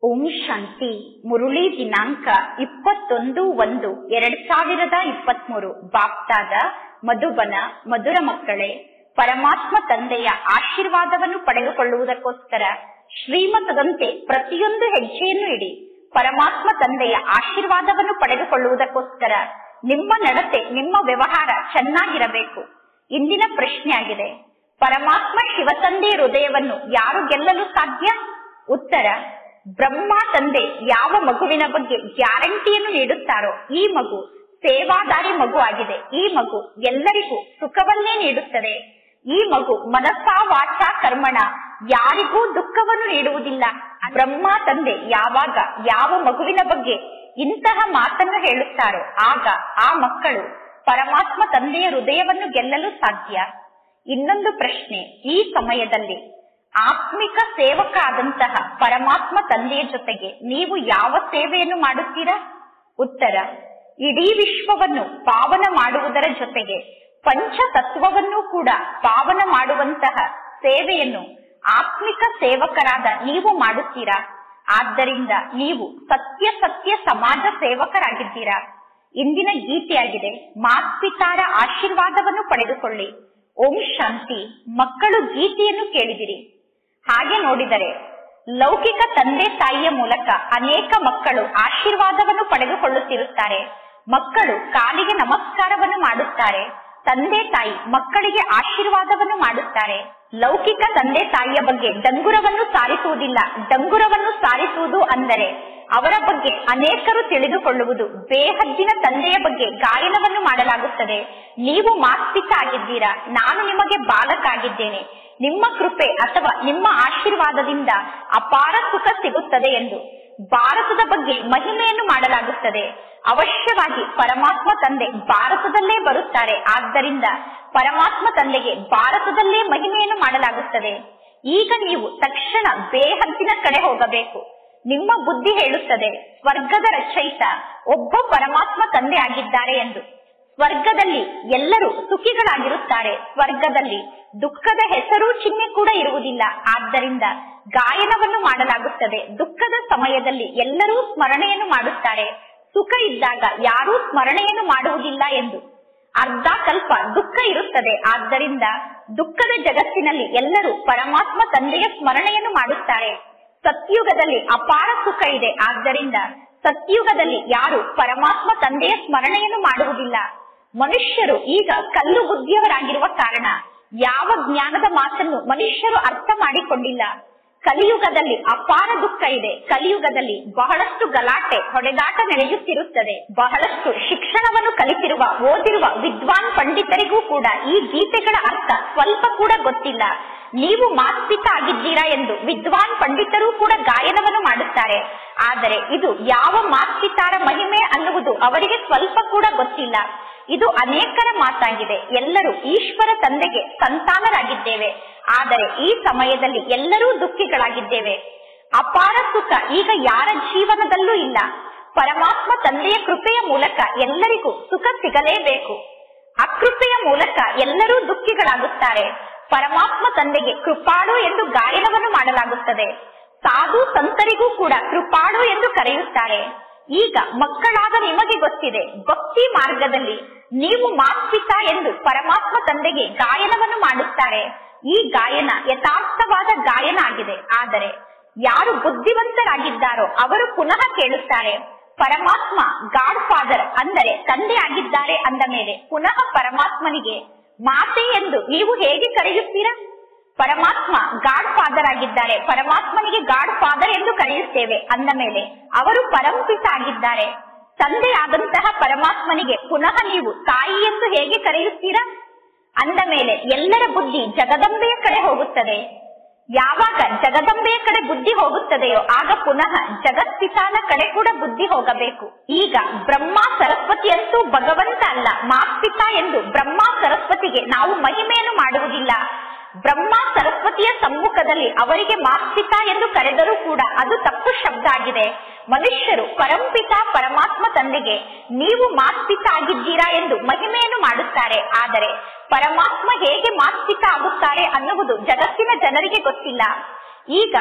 ಓಂ ಶಾಂತಿ ಮುರುಳಿ ದಿನಾಂಕ ಇಪ್ಪತ್ತೊಂದು ಒಂದು ಎರಡ್ ಸಾವಿರದ ಇಪ್ಪತ್ಮೂರು ಬಾಪ್ತಾದ ಮಧುಬನ ಮಧುರ ಮಕ್ಕಳೇ ಪರಮಾತ್ಮ ತಂದೆಯ ಆಶೀರ್ವಾದವನ್ನು ಪಡೆದುಕೊಳ್ಳುವುದಕ್ಕೋಸ್ಕರ ಶ್ರೀಮತದಂತೆ ಪ್ರತಿಯೊಂದು ಹೆಜ್ಜೆಯನ್ನು ಇಡಿ ಪರಮಾತ್ಮ ತಂದೆಯ ಆಶೀರ್ವಾದವನ್ನು ಪಡೆದುಕೊಳ್ಳುವುದಕ್ಕೋಸ್ಕರ ನಿಮ್ಮ ನಡತೆ ನಿಮ್ಮ ವ್ಯವಹಾರ ಚೆನ್ನಾಗಿರಬೇಕು ಇಂದಿನ ಪ್ರಶ್ನೆ ಆಗಿದೆ ಪರಮಾತ್ಮ ಶಿವತಂದೆ ಹೃದಯವನ್ನು ಯಾರು ಗೆಲ್ಲಲು ಸಾಧ್ಯ ಉತ್ತರ ಬ್ರಹ್ಮ ತಂದೆ ಯಾವ ಮಗುವಿನ ಬಗ್ಗೆ ಗ್ಯಾರಂಟಿಯನ್ನು ನೀಡುತ್ತಾರೋ ಈ ಮಗು ಸೇವಾದಾರಿ ಮಗು ಆಗಿದೆ ಈ ಮಗು ಎಲ್ಲರಿಗೂ ಸುಖವನ್ನೇ ನೀಡುತ್ತದೆ ಈ ಮಗು ಮನಸ್ಸ ವಾಚ ಕರ್ಮಣ ಯಾರಿಗೂ ದುಃಖವನ್ನು ನೀಡುವುದಿಲ್ಲ ಬ್ರಹ್ಮ ತಂದೆ ಯಾವಾಗ ಯಾವ ಮಗುವಿನ ಬಗ್ಗೆ ಇಂತಹ ಮಾತನ್ನು ಹೇಳುತ್ತಾರೋ ಆಗ ಆ ಮಕ್ಕಳು ಪರಮಾತ್ಮ ತಂದೆಯ ಹೃದಯವನ್ನು ಗೆಲ್ಲಲು ಸಾಧ್ಯ ಇನ್ನೊಂದು ಪ್ರಶ್ನೆ ಈ ಸಮಯದಲ್ಲಿ ಆತ್ಮಿಕ ಸೇವಕ ಆದಂತಹ ಪರಮಾತ್ಮ ತಂದೆಯ ಜೊತೆಗೆ ನೀವು ಯಾವ ಸೇವೆಯನ್ನು ಮಾಡುತ್ತೀರಾ ಉತ್ತರ ಇಡೀ ವಿಶ್ವವನ್ನು ಪಾವನ ಮಾಡುವುದರ ಜೊತೆಗೆ ಪಂಚ ತತ್ವವನ್ನು ಕೂಡ ಪಾವನ ಮಾಡುವಂತಹ ಸೇವೆಯನ್ನು ಆತ್ಮಿಕ ಸೇವಕರಾದ ನೀವು ಮಾಡುತ್ತೀರಾ ಆದ್ದರಿಂದ ನೀವು ಸತ್ಯ ಸತ್ಯ ಸಮಾಜ ಸೇವಕರಾಗಿದ್ದೀರಾ ಇಂದಿನ ಗೀತೆಯಾಗಿದೆ ಮಾತ್ಪಿತಾರ ಆಶೀರ್ವಾದವನ್ನು ಪಡೆದುಕೊಳ್ಳಿ ಓಂ ಶಾಂತಿ ಮಕ್ಕಳು ಗೀತೆಯನ್ನು ಕೇಳಿದಿರಿ ಹಾಗೆ ನೋಡಿದರೆ ಲೌಕಿಕ ತಂದೆ ತಾಯಿಯ ಮೂಲಕ ಅನೇಕ ಮಕ್ಕಳು ಆಶೀರ್ವಾದವನ್ನು ಪಡೆದುಕೊಳ್ಳುತ್ತಿರುತ್ತಾರೆ ಮಕ್ಕಳು ಕಾಲಿಗೆ ನಮಸ್ಕಾರವನ್ನು ಮಾಡುತ್ತಾರೆ ತಂದೆ ತಾಯಿ ಮಕ್ಕಳಿಗೆ ಆಶೀರ್ವಾದವನ್ನು ಮಾಡುತ್ತಾರೆ ಲೌಕಿಕ ತಂದೆ ತಾಯಿಯ ಬಗ್ಗೆ ಡಂಗುರವನ್ನು ಸಾರಿಸುವುದಿಲ್ಲ ಡಂಗುರವನ್ನು ಸಾರಿಸುವುದು ಅಂದರೆ ಅವರ ಬಗ್ಗೆ ಅನೇಕರು ತಿಳಿದುಕೊಳ್ಳುವುದು ಬೇಹದ್ದಿನ ತಂದೆಯ ಬಗ್ಗೆ ಗಾಯನವನ್ನು ಮಾಡಲಾಗುತ್ತದೆ ನೀವು ಮಾಸ್ತಿಕ ಆಗಿದ್ದೀರಾ ನಾನು ನಿಮಗೆ ಬಾಲಕ ಆಗಿದ್ದೇನೆ ನಿಮ್ಮ ಕೃಪೆ ಅಥವಾ ನಿಮ್ಮ ಆಶೀರ್ವಾದದಿಂದ ಅಪಾರ ಸುಖ ಸಿಗುತ್ತದೆ ಎಂದು ಭಾರತದ ಬಗ್ಗೆ ಮಹಿಮೆಯನ್ನು ಮಾಡಲಾಗುತ್ತದೆ ಅವಶ್ಯವಾಗಿ ಪರಮಾತ್ಮ ತಂದೆ ಭಾರತದಲ್ಲೇ ಬರುತ್ತಾರೆ ಆದ್ದರಿಂದ ಪರಮಾತ್ಮ ತಂದೆಗೆ ಭಾರತದಲ್ಲೇ ಮಹಿಮೆಯನ್ನು ಮಾಡಲಾಗುತ್ತದೆ ಈಗ ನೀವು ತಕ್ಷಣ ಬೇಹದ್ದಿನ ಕಡೆ ಹೋಗಬೇಕು ನಿಮ್ಮ ಬುದ್ಧಿ ಹೇಳುತ್ತದೆ ಸ್ವರ್ಗದ ರಚಯಿತ ಒಬ್ಬ ಪರಮಾತ್ಮ ತಂದೆ ಆಗಿದ್ದಾರೆ ಎಂದು ಸ್ವರ್ಗದಲ್ಲಿ ಎಲ್ಲರೂ ಸುಖಿಗಳಾಗಿರುತ್ತಾರೆ ಸ್ವರ್ಗದಲ್ಲಿ ದುಃಖದ ಹೆಸರು ಚಿಹ್ನೆ ಕೂಡ ಇರುವುದಿಲ್ಲ ಆದ್ದರಿಂದ ಗಾಯನವನ್ನು ಮಾಡಲಾಗುತ್ತದೆ ದುಃಖದ ಸಮಯದಲ್ಲಿ ಎಲ್ಲರೂ ಸ್ಮರಣೆಯನ್ನು ಮಾಡುತ್ತಾರೆ ಸುಖ ಇದ್ದಾಗ ಯಾರೂ ಸ್ಮರಣೆಯನ್ನು ಮಾಡುವುದಿಲ್ಲ ಎಂದು ಅರ್ಧ ಕಲ್ಪ ದುಃಖ ಇರುತ್ತದೆ ಆದ್ದರಿಂದ ದುಃಖದ ಜಗತ್ತಿನಲ್ಲಿ ಎಲ್ಲರೂ ಪರಮಾತ್ಮ ತಂದೆಯ ಸ್ಮರಣೆಯನ್ನು ಮಾಡುತ್ತಾರೆ ಸತ್ಯುಗದಲ್ಲಿ ಅಪಾರ ಸುಖ ಇದೆ ಆದ್ದರಿಂದ ಸತ್ಯುಗದಲ್ಲಿ ಯಾರು ಪರಮಾತ್ಮ ತಂದೆಯ ಸ್ಮರಣೆಯನ್ನು ಮಾಡುವುದಿಲ್ಲ ಮನುಷ್ಯರು ಈಗ ಕಲ್ಲು ಬುದ್ಧಿಯವರಾಗಿರುವ ಕಾರಣ ಯಾವ ಜ್ಞಾನದ ಮಾತನ್ನು ಮನುಷ್ಯರು ಅರ್ಥ ಮಾಡಿಕೊಂಡಿಲ್ಲ ಕಲಿಯುಗದಲ್ಲಿ ಅಪಾರ ದುಃಖ ಇದೆ ಕಲಿಯುಗದಲ್ಲಿ ಬಹಳಷ್ಟು ಗಲಾಟೆ ಹೊಡೆದಾಟ ನಡೆಯುತ್ತಿರುತ್ತದೆ ಬಹಳಷ್ಟು ಶಿಕ್ಷಣವನ್ನು ಕಲಿತಿರುವ ಓದಿರುವ ವಿದ್ವಾನ್ ಪಂಡಿತರಿಗೂ ಕೂಡ ಈ ಗೀತೆಗಳ ಅರ್ಥ ಸ್ವಲ್ಪ ಕೂಡ ಗೊತ್ತಿಲ್ಲ ನೀವು ಮಾಸ್ತಿಕ ಆಗಿದ್ದೀರಾ ಎಂದು ವಿದ್ವಾನ್ ಪಂಡಿತರು ಕೂಡ ಗಾಯನವನ್ನು ಮಾಡುತ್ತಾರೆ ಆದರೆ ಇದು ಯಾವ ಮಾಸ್ತಿತಾರ ಮಹಿಮೆ ಅನ್ನುವುದು ಅವರಿಗೆ ಸ್ವಲ್ಪ ಕೂಡ ಗೊತ್ತಿಲ್ಲ ಇದು ಅನೇಕರ ಮಾತಾಗಿದೆ ಎಲ್ಲರೂ ಈಶ್ವರ ತಂದೆಗೆ ಸಂತಾನರಾಗಿದ್ದೇವೆ ಆದರೆ ಈ ಸಮಯದಲ್ಲಿ ಎಲ್ಲರೂ ದುಃಖಿಗಳಾಗಿದ್ದೇವೆ ಅಪಾರ ಸುಖ ಈಗ ಯಾರ ಜೀವನದಲ್ಲೂ ಇಲ್ಲ ಪರಮಾತ್ಮ ತಂದೆಯ ಕೃಪೆಯ ಮೂಲಕ ಎಲ್ಲರಿಗೂ ಸುಖ ಸಿಗಲೇಬೇಕು ಅಕೃಪೆಯ ಮೂಲಕ ಎಲ್ಲರೂ ದುಃಖಿಗಳಾಗುತ್ತಾರೆ ಪರಮಾತ್ಮ ತಂದೆಗೆ ಕೃಪಾಳು ಎಂದು ಗಾಯನವನ್ನು ಮಾಡಲಾಗುತ್ತದೆ ಸಾಧು ಸಂತರಿಗೂ ಕೂಡ ಕೃಪಾಳು ಎಂದು ಕರೆಯುತ್ತಾರೆ ಈಗ ಮಕ್ಕಳಾದ ನಿಮಗೆ ಗೊತ್ತಿದೆ ಭಕ್ತಿ ಮಾರ್ಗದಲ್ಲಿ ನೀವು ಮಾಸ್ಪಿತ ಎಂದು ಪರಮಾತ್ಮ ತಂದೆಗೆ ಗಾಯನವನ್ನು ಮಾಡುತ್ತಾರೆ ಈ ಗಾಯನ ಯಥಾರ್ಥವಾದ ಗಾಯನ ಆಗಿದೆ ಆದರೆ ಯಾರು ಬುದ್ಧಿವಂತರಾಗಿದ್ದಾರೋ ಅವರು ಪುನಃ ಕೇಳುತ್ತಾರೆ ಪರಮಾತ್ಮ ಗಾಡ್ ಫಾದರ್ ಅಂದರೆ ತಂದೆ ಆಗಿದ್ದಾರೆ ಅಂದ ಮೇಲೆ ಪುನಃ ಪರಮಾತ್ಮನಿಗೆ ಮಾತೆ ಎಂದು ನೀವು ಹೇಗೆ ಕರೆಯುತ್ತೀರಾ ಪರಮಾತ್ಮ ಗಾಡ್ ಫಾದರ್ ಆಗಿದ್ದಾರೆ ಪರಮಾತ್ಮನಿಗೆ ಗಾಡ್ ಫಾದರ್ ಎಂದು ಕರೆಯುತ್ತೇವೆ ಅಂದ ಮೇಲೆ ಅವರು ಪರಂಪಿತ ಆಗಿದ್ದಾರೆ ತಂದೆ ಆದಂತಹ ಪರಮಾತ್ಮನಿಗೆ ಪುನಃ ನೀವು ತಾಯಿ ಎಂದು ಹೇಗೆ ಕರೆಯುತ್ತೀರಾ ಅಂದ ಮೇಲೆ ಎಲ್ಲರ ಬುದ್ಧಿ ಜಗದಂಬೆಯ ಕಡೆ ಹೋಗುತ್ತದೆ ಯಾವಾಗ ಜಗದಂಬೆಯ ಕಡೆ ಬುದ್ಧಿ ಹೋಗುತ್ತದೆಯೋ ಆಗ ಪುನಃ ಜಗತ್ಪಿತಾನ ಕಡೆ ಕೂಡ ಬುದ್ಧಿ ಹೋಗಬೇಕು ಈಗ ಬ್ರಹ್ಮ ಸರಸ್ವತಿ ಅಂತೂ ಭಗವಂತ ಅಲ್ಲ ಮಾಪಿತಾ ಎಂದು ಬ್ರಹ್ಮ ಸರಸ್ವತಿಗೆ ನಾವು ಮಹಿಮೆಯನ್ನು ಮಾಡುವುದಿಲ್ಲ ಬ್ರಹ್ಮ ಸರಸ್ವತಿಯ ಸಮ್ಮುಖದಲ್ಲಿ ಅವರಿಗೆ ಮಾಸ್ಪಿತ ಎಂದು ಕರೆದರೂ ಕೂಡ ಅದು ತಪ್ಪು ಶಬ್ದ ಆಗಿದೆ ಮನುಷ್ಯರು ಪರಂಪಿತ ಪರಮಾತ್ಮ ತಂದೆಗೆ ನೀವು ಮಾಸ್ಪಿತ ಆಗಿದ್ದೀರಾ ಎಂದು ಮಹಿಮೆಯನ್ನು ಮಾಡುತ್ತಾರೆ ಆದರೆ ಪರಮಾತ್ಮ ಹೇಗೆ ಮಾಸ್ಪಿತ ಆಗುತ್ತಾರೆ ಅನ್ನುವುದು ಜಗತ್ತಿನ ಜನರಿಗೆ ಗೊತ್ತಿಲ್ಲ ಈಗ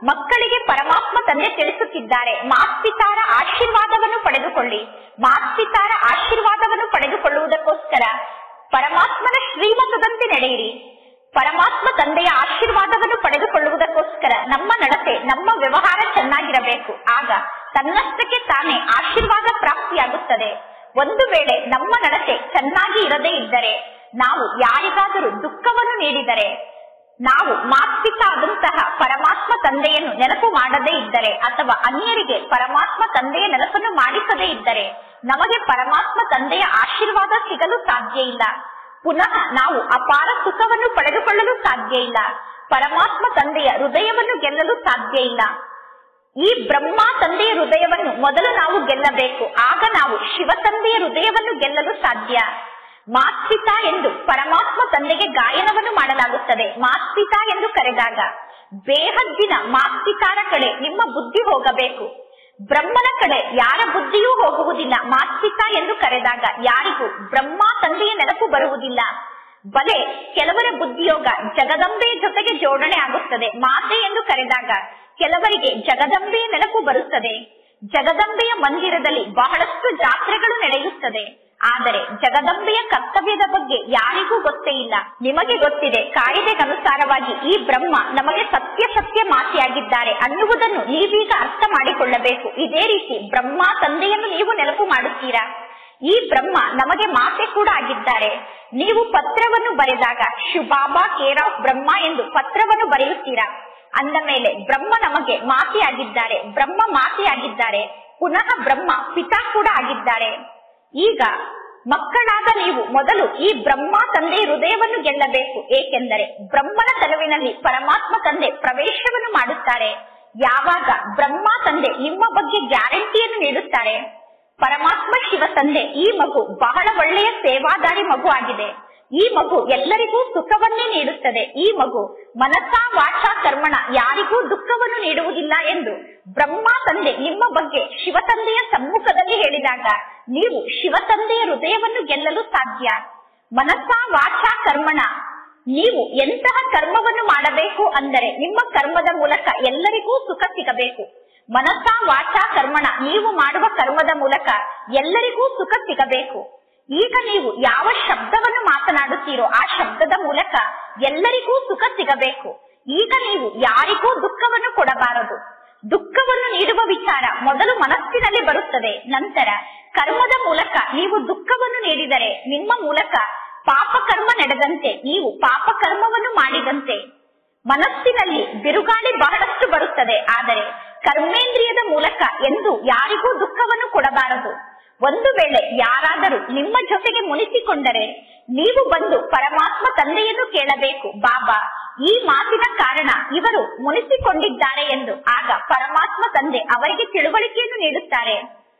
ಮಕ್ಕಳಿಗೆ ಪರಮಾತ್ಮ ತಂದೆ ತಿಳಿಸುತ್ತಿದ್ದಾರೆ ಮಾಸ್ಪಿತಾರ ಆಶೀರ್ವಾದವನ್ನು ಪಡೆದುಕೊಳ್ಳಿ ಮಾಸ್ಪಿತಾರ ಆಶೀರ್ವಾದವನ್ನು ಪಡೆದುಕೊಳ್ಳುವುದಕ್ಕೋಸ್ಕರ ಪರಮಾತ್ಮನ ಶ್ರೀಮತದಂತೆ ನಡೆಯಿರಿ ಪರಮಾತ್ಮ ತಂದೆಯ ಆಶೀರ್ವಾದವನ್ನು ಪಡೆದುಕೊಳ್ಳುವುದಕ್ಕೋಸ್ಕರ ನಮ್ಮ ನಡತೆ ನಮ್ಮ ವ್ಯವಹಾರ ಚೆನ್ನಾಗಿರಬೇಕು ಆಗ ತನ್ನಷ್ಟಕ್ಕೆ ತಾನೇ ಆಶೀರ್ವಾದ ಪ್ರಾಪ್ತಿಯಾಗುತ್ತದೆ ಒಂದು ವೇಳೆ ನಮ್ಮ ನಡತೆ ಚೆನ್ನಾಗಿ ಇರದೇ ಇದ್ದರೆ ನಾವು ಯಾರಿಗಾದರೂ ದುಃಖವನ್ನು ನೀಡಿದರೆ ನಾವು ಮಾತ್ಪಿತ ಆದಂತಹ ಪರಮಾತ್ಮ ತಂದೆಯನ್ನು ನೆನಪು ಮಾಡದೇ ಇದ್ದರೆ ಅಥವಾ ಅನ್ಯರಿಗೆ ಪರಮಾತ್ಮ ತಂದೆಯ ನೆನಪನ್ನು ಮಾಡಿಸದೇ ಇದ್ದರೆ ನಮಗೆ ಪರಮಾತ್ಮ ತಂದೆಯ ಆಶೀರ್ವಾದ ಸಿಗಲು ಸಾಧ್ಯ ಇಲ್ಲ ಪುನಃ ನಾವು ಅಪಾರ ಸುಖವನ್ನು ಪಡೆದುಕೊಳ್ಳಲು ಸಾಧ್ಯ ಇಲ್ಲ ಪರಮಾತ್ಮ ತಂದೆಯ ಹೃದಯವನ್ನು ಗೆಲ್ಲಲು ಸಾಧ್ಯ ಇಲ್ಲ ಈ ಬ್ರಹ್ಮ ತಂದೆಯ ಹೃದಯವನ್ನು ಮೊದಲು ನಾವು ಗೆಲ್ಲಬೇಕು ಆಗ ನಾವು ಶಿವ ತಂದೆಯ ಹೃದಯವನ್ನು ಗೆಲ್ಲಲು ಸಾಧ್ಯ ಮಾತ್ಪಿತ ಎಂದು ಪರಮಾತ್ಮ ತಂದೆಗೆ ಗಾಯನವನ್ನು ಮಾಡಲಾಗುತ್ತದೆ ಮಾತ್ಪಿತ ಎಂದು ಕರೆದಾಗ ಬೇಹದ್ದಿನ ಮಾತ್ಪಿತಾರ ಕಡೆ ನಿಮ್ಮ ಬುದ್ಧಿ ಹೋಗಬೇಕು ಬ್ರಹ್ಮನ ಕಡೆ ಯಾರ ಬುದ್ಧಿಯೂ ಹೋಗುವುದಿಲ್ಲ ಮಾತ್ಪಿತ ಎಂದು ಕರೆದಾಗ ಯಾರಿಗೂ ಬ್ರಹ್ಮ ತಂದೆಯ ನೆನಪು ಬರುವುದಿಲ್ಲ ಬಲೆ ಕೆಲವರ ಬುದ್ಧಿಯೋಗ ಜಗದಂಬೆಯ ಜೊತೆಗೆ ಜೋಡಣೆ ಆಗುತ್ತದೆ ಮಾತೆ ಎಂದು ಕರೆದಾಗ ಕೆಲವರಿಗೆ ಜಗದಂಬೆಯ ನೆನಪು ಬರುತ್ತದೆ ಜಗದಂಬೆಯ ಮಂದಿರದಲ್ಲಿ ಬಹಳಷ್ಟು ಜಾತ್ರೆಗಳು ನಡೆಯುತ್ತದೆ ಆದರೆ ಜಗದಂಬೆಯ ಕರ್ತವ್ಯದ ಬಗ್ಗೆ ಯಾರಿಗೂ ಗೊತ್ತೇ ಇಲ್ಲ ನಿಮಗೆ ಗೊತ್ತಿದೆ ಕಾಯಿದೆಗನುಸಾರವಾಗಿ ಈ ಬ್ರಹ್ಮ ನಮಗೆ ಸತ್ಯ ಸತ್ಯ ಮಾತೆಯಾಗಿದ್ದಾರೆ ಅನ್ನುವುದನ್ನು ನೀವೀಗ ಅರ್ಥ ಮಾಡಿಕೊಳ್ಳಬೇಕು ಇದೇ ರೀತಿ ಬ್ರಹ್ಮ ತಂದೆಯನ್ನು ನೀವು ನೆನಪು ಮಾಡುತ್ತೀರಾ ಈ ಬ್ರಹ್ಮ ನಮಗೆ ಮಾತೆ ಕೂಡ ಆಗಿದ್ದಾರೆ ನೀವು ಪತ್ರವನ್ನು ಬರೆದಾಗ ಶುಭಾಬಾ ಕೇರ್ ಆಫ್ ಬ್ರಹ್ಮ ಎಂದು ಪತ್ರವನ್ನು ಬರೆಯುತ್ತೀರಾ ಅಂದ ಮೇಲೆ ಬ್ರಹ್ಮ ನಮಗೆ ಮಾತೆಯಾಗಿದ್ದಾರೆ ಬ್ರಹ್ಮ ಮಾತೆಯಾಗಿದ್ದಾರೆ ಪುನಃ ಬ್ರಹ್ಮ ಪಿತಾ ಕೂಡ ಆಗಿದ್ದಾರೆ ಈಗ ಮಕ್ಕಳಾದ ನೀವು ಮೊದಲು ಈ ಬ್ರಹ್ಮ ತಂದೆ ಹೃದಯವನ್ನು ಗೆಲ್ಲಬೇಕು ಏಕೆಂದರೆ ಬ್ರಹ್ಮನ ತನುವಿನಲ್ಲಿ ಪರಮಾತ್ಮ ತಂದೆ ಪ್ರವೇಶವನ್ನು ಮಾಡುತ್ತಾರೆ ಯಾವಾಗ ಬ್ರಹ್ಮ ತಂದೆ ನಿಮ್ಮ ಬಗ್ಗೆ ಗ್ಯಾರಂಟಿಯನ್ನು ನೀಡುತ್ತಾರೆ ಪರಮಾತ್ಮ ಶಿವ ತಂದೆ ಈ ಮಗು ಬಹಳ ಒಳ್ಳೆಯ ಸೇವಾದಾರಿ ಮಗು ಆಗಿದೆ ಈ ಮಗು ಎಲ್ಲರಿಗೂ ಸುಖವನ್ನೇ ನೀಡುತ್ತದೆ ಈ ಮಗು ಮನಸ್ಸ ವಾಚ ಕರ್ಮಣ ಯಾರಿಗೂ ದುಃಖವನ್ನು ನೀಡುವುದಿಲ್ಲ ಎಂದು ಬ್ರಹ್ಮ ತಂದೆ ನಿಮ್ಮ ಬಗ್ಗೆ ಶಿವ ತಂದೆಯ ಸಮ್ಮುಖದಲ್ಲಿ ಹೇಳಿದಾಗ ನೀವು ಶಿವ ತಂದೆಯ ಹೃದಯವನ್ನು ಗೆಲ್ಲಲು ಸಾಧ್ಯ ಮನಸ್ಸ ವಾಚ ಕರ್ಮಣ ನೀವು ಎಂತಹ ಕರ್ಮವನ್ನು ಮಾಡಬೇಕು ಅಂದರೆ ನಿಮ್ಮ ಕರ್ಮದ ಮೂಲಕ ಎಲ್ಲರಿಗೂ ಸುಖ ಸಿಗಬೇಕು ಮನಸ್ಸ ವಾಚ ಕರ್ಮಣ ನೀವು ಮಾಡುವ ಕರ್ಮದ ಮೂಲಕ ಎಲ್ಲರಿಗೂ ಸುಖ ಸಿಗಬೇಕು ಈಗ ನೀವು ಯಾವ ಶಬ್ದವನ್ನು ಮಾತನಾಡುತ್ತೀರೋ ಆ ಶಬ್ದದ ಮೂಲಕ ಎಲ್ಲರಿಗೂ ಸುಖ ಸಿಗಬೇಕು ಈಗ ನೀವು ಯಾರಿಗೂ ದುಃಖವನ್ನು ಕೊಡಬಾರದು ದುಃಖವನ್ನು ನೀಡುವ ವಿಚಾರ ಮೊದಲು ಮನಸ್ಸಿನಲ್ಲಿ ಬರುತ್ತದೆ ನಂತರ ಕರ್ಮದ ಮೂಲಕ ನೀವು ದುಃಖವನ್ನು ನೀಡಿದರೆ ನಿಮ್ಮ ಮೂಲಕ ಪಾಪ ಕರ್ಮ ನಡೆದಂತೆ ನೀವು ಪಾಪ ಕರ್ಮವನ್ನು ಮಾಡಿದಂತೆ ಮನಸ್ಸಿನಲ್ಲಿ ಬಿರುಗಾಳಿ ಬಹಳಷ್ಟು ಬರುತ್ತದೆ ಆದರೆ ಕರ್ಮೇಂದ್ರಿಯದ ಮೂಲಕ ಎಂದು ಯಾರಿಗೂ ದುಃಖವನ್ನು ಕೊಡಬಾರದು ಒಂದು ವೇಳೆ ಯಾರಾದರೂ ನಿಮ್ಮ ಜೊತೆಗೆ ಮುನಿಸಿಕೊಂಡರೆ ನೀವು ಬಂದು ಪರಮಾತ್ಮ ತಂದೆಯನ್ನು ಕೇಳಬೇಕು ಬಾಬಾ ಈ ಮಾತಿನ ಕಾರಣ ಇವರು ಮುನಿಸಿಕೊಂಡಿದ್ದಾರೆ ಎಂದು ಆಗ ಪರಮಾತ್ಮ ತಂದೆ ಅವರಿಗೆ ತಿಳುವಳಿಕೆಯನ್ನು ನೀಡುತ್ತಾರೆ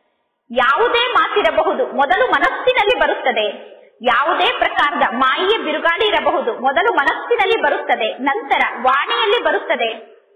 ಯಾವುದೇ ಮಾತಿರಬಹುದು ಮೊದಲು ಮನಸ್ಸಿನಲ್ಲಿ ಬರುತ್ತದೆ ಯಾವುದೇ ಪ್ರಕಾರದ ಮಾಯಿಯ ಬಿರುಗಾಳಿ ಇರಬಹುದು ಮೊದಲು ಮನಸ್ಸಿನಲ್ಲಿ ಬರುತ್ತದೆ ನಂತರ ವಾಣಿಯಲ್ಲಿ ಬರುತ್ತದೆ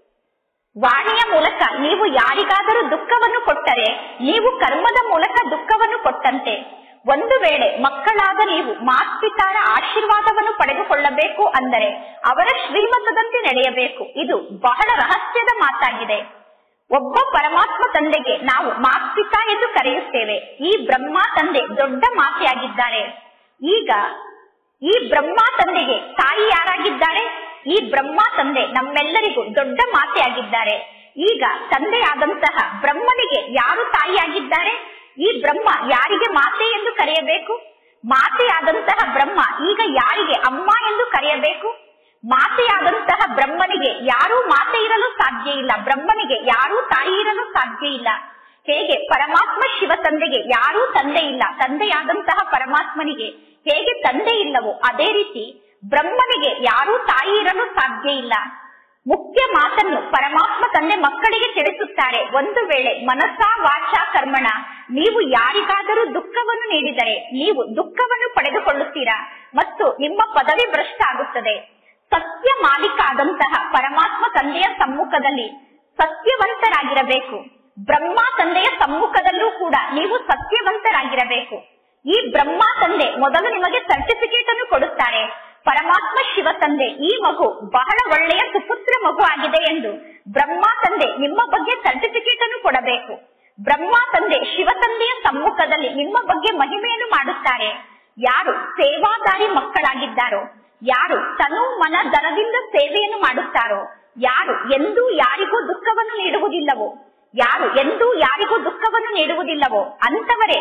ವಾಣಿಯ ಮೂಲಕ ನೀವು ಯಾರಿಗಾದರೂ ದುಃಖವನ್ನು ಕೊಟ್ಟರೆ ನೀವು ಕರ್ಮದ ಮೂಲಕ ದುಃಖವನ್ನು ಕೊಟ್ಟಂತೆ ಒಂದು ವೇಳೆ ಮಕ್ಕಳಾದ ನೀವು ಮಾತ್ಪಿತಾರ ಆಶೀರ್ವಾದವನ್ನು ಪಡೆದುಕೊಳ್ಳಬೇಕು ಅಂದರೆ ಅವರ ಶ್ರೀಮತದಂತೆ ನಡೆಯಬೇಕು ಇದು ಬಹಳ ರಹಸ್ಯದ ಮಾತಾಗಿದೆ ಒಬ್ಬ ಪರಮಾತ್ಮ ತಂದೆಗೆ ನಾವು ಮಾತ್ಪಿತಾ ಎಂದು ಕರೆಯುತ್ತೇವೆ ಈ ಬ್ರಹ್ಮ ತಂದೆ ದೊಡ್ಡ ಮಾತೆಯಾಗಿದ್ದಾರೆ ಈಗ ಈ ಬ್ರಹ್ಮ ತಂದೆಗೆ ತಾಯಿ ಯಾರಾಗಿದ್ದಾರೆ ಈ ಬ್ರಹ್ಮ ತಂದೆ ನಮ್ಮೆಲ್ಲರಿಗೂ ದೊಡ್ಡ ಮಾತೆಯಾಗಿದ್ದಾರೆ ಈಗ ತಂದೆಯಾದಂತಹ ಬ್ರಹ್ಮನಿಗೆ ಯಾರು ತಾಯಿಯಾಗಿದ್ದಾರೆ ಈ ಬ್ರಹ್ಮ ಯಾರಿಗೆ ಮಾತೆ ಎಂದು ಕರೆಯಬೇಕು ಮಾತೆಯಾದಂತಹ ಬ್ರಹ್ಮ ಈಗ ಯಾರಿಗೆ ಅಮ್ಮ ಎಂದು ಕರೆಯಬೇಕು ಮಾತೆಯಾದಂತಹ ಬ್ರಹ್ಮನಿಗೆ ಯಾರೂ ಮಾತೆ ಇರಲು ಸಾಧ್ಯ ಇಲ್ಲ ಬ್ರಹ್ಮನಿಗೆ ಯಾರೂ ತಾಯಿ ಇರಲು ಸಾಧ್ಯ ಇಲ್ಲ ಹೇಗೆ ಪರಮಾತ್ಮ ಶಿವ ತಂದೆಗೆ ಯಾರೂ ತಂದೆ ಇಲ್ಲ ತಂದೆಯಾದಂತಹ ಪರಮಾತ್ಮನಿಗೆ ಹೇಗೆ ತಂದೆ ಇಲ್ಲವೋ ಅದೇ ರೀತಿ ಬ್ರಹ್ಮನಿಗೆ ಯಾರೂ ತಾಯಿ ಇರಲು ಸಾಧ್ಯ ಇಲ್ಲ ಮುಖ್ಯ ಮಾತನ್ನು ಪರಮಾತ್ಮ ತಂದೆ ಮಕ್ಕಳಿಗೆ ತಿಳಿಸುತ್ತಾರೆ ಒಂದು ವೇಳೆ ಮನಸ್ಸ ವಾಚ ಕರ್ಮಣ ನೀವು ಯಾರಿಗಾದರೂ ದುಃಖವನ್ನು ನೀಡಿದರೆ ನೀವು ದುಃಖವನ್ನು ಪಡೆದುಕೊಳ್ಳುತ್ತೀರಾ ಮತ್ತು ನಿಮ್ಮ ಪದವಿ ಭ್ರಷ್ಟ ಆಗುತ್ತದೆ ಸತ್ಯ ಮಾಲೀಕ ಆದಂತಹ ಪರಮಾತ್ಮ ತಂದೆಯ ಸಮ್ಮುಖದಲ್ಲಿ ಸತ್ಯವಂತರಾಗಿರಬೇಕು ಬ್ರಹ್ಮ ತಂದೆಯ ಸಮ್ಮುಖದಲ್ಲೂ ಕೂಡ ನೀವು ಸತ್ಯವಂತರಾಗಿರಬೇಕು ಈ ಬ್ರಹ್ಮ ತಂದೆ ಮೊದಲು ನಿಮಗೆ ಸರ್ಟಿಫಿಕೇಟ್ ಅನ್ನು ಕೊಡುತ್ತಾರೆ ಪರಮಾತ್ಮ ಶಿವ ತಂದೆ ಈ ಮಗು ಬಹಳ ಒಳ್ಳೆಯ ಸುಪುತ್ರ ಮಗು ಆಗಿದೆ ಎಂದು ಬ್ರಹ್ಮ ತಂದೆ ನಿಮ್ಮ ಬಗ್ಗೆ ಸರ್ಟಿಫಿಕೇಟ್ ಅನ್ನು ಕೊಡಬೇಕು ಬ್ರಹ್ಮ ತಂದೆ ಶಿವ ತಂದೆಯ ಸಮ್ಮುಖದಲ್ಲಿ ನಿಮ್ಮ ಬಗ್ಗೆ ಮಹಿಮೆಯನ್ನು ಮಾಡುತ್ತಾರೆ ಯಾರು ಸೇವಾದಾರಿ ಮಕ್ಕಳಾಗಿದ್ದಾರೋ ಯಾರು ತನು ಮನ ದರದಿಂದ ಸೇವೆಯನ್ನು ಮಾಡುತ್ತಾರೋ ಯಾರು ಎಂದೂ ಯಾರಿಗೂ ದುಃಖವನ್ನು ನೀಡುವುದಿಲ್ಲವೋ ಯಾರು ಎಂದೂ ಯಾರಿಗೂ ದುಃಖವನ್ನು ನೀಡುವುದಿಲ್ಲವೋ ಅಂತವರೇ